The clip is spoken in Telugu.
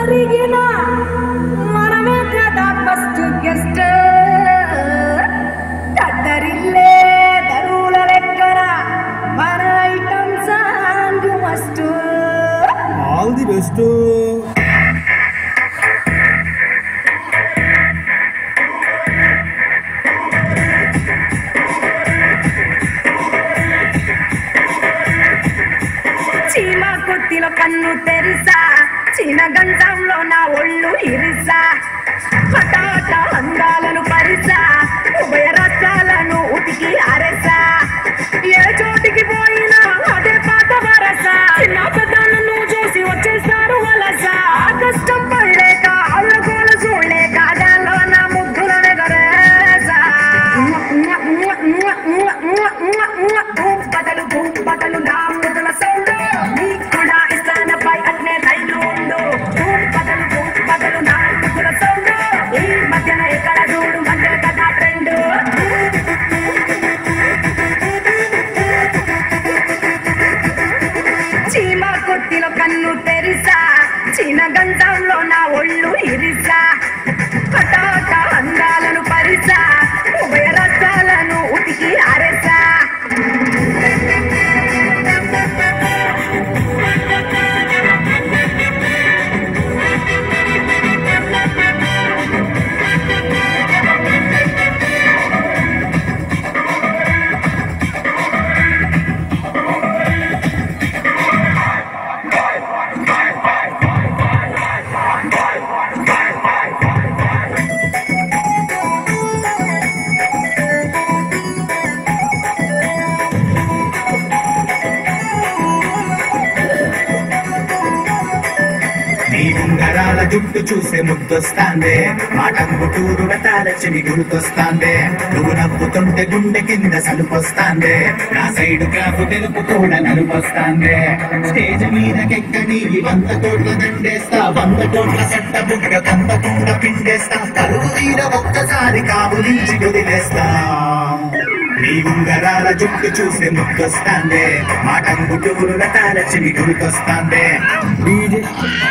జరిగిన మనమే కదా ఫస్ట్ గెస్ట్ దద్దరిల్లే దరువుల లెక్కన మన item song must all the best చీమ కొత్తిలో కన్ను తెరిసా చీన గంధంలో నా ఒళ్ళు ఇరిసా హఠాట అందాలను పరిసా ఉభయ రసాలను ఉతికి అరెసా ఏ చోటికి పోయినా అదే పాత వరసా చిన్న పెద్దలను చూసి వచ్చేస్తారు వలస ఆ కష్టం పడలేక అల్లగోలు చూడలేక గాల్లో నా ముద్దుల నెగరేసా బదలు బదలు నా ముద్దుల సౌండ్ నీకు కూడా ఇస్తానపై అట్నే రైలు ఉండు బదలు బదలు నా ముద్దుల సౌండ్ ఈ మధ్యన ఎక్కడ చూడు మధ్య కదా ట్రెండ్ చీమ కొట్టిలో కన్ను తెరిసా చీన గంధంలో నా ఒళ్ళు ఇరిసా హఠాట అందాలను పరిసా ఉభయ రసాలను ఉతికి అరెసా నీ ఉంగరాల జుట్టు చూసే ముద్దొస్తాందే మాటంగుటూరు రతాల చెవి గుర్తొస్తాందే నువ్వు నవ్వుతుంటే గుండె కింద సలుపొస్తాందే నా సైడ్ క్రాఫ్ తెలుపు కూడా నలుపొస్తాందే స్టేజ్ మీదకెక్కని వంద కోట్ల దండేస్తా వంద కోట్ల సట్ట బుగ్గ కంపకుండా పిండేస్తా పరుగు తీర ఒక్కసారి కాబులించి వదిలేస్తా నీ ఉంగరాల జుట్టు చూసే ముద్దొస్తాందే మాటంగుటూరు రతాల చెవి గుర్తొస్తాందే డీజే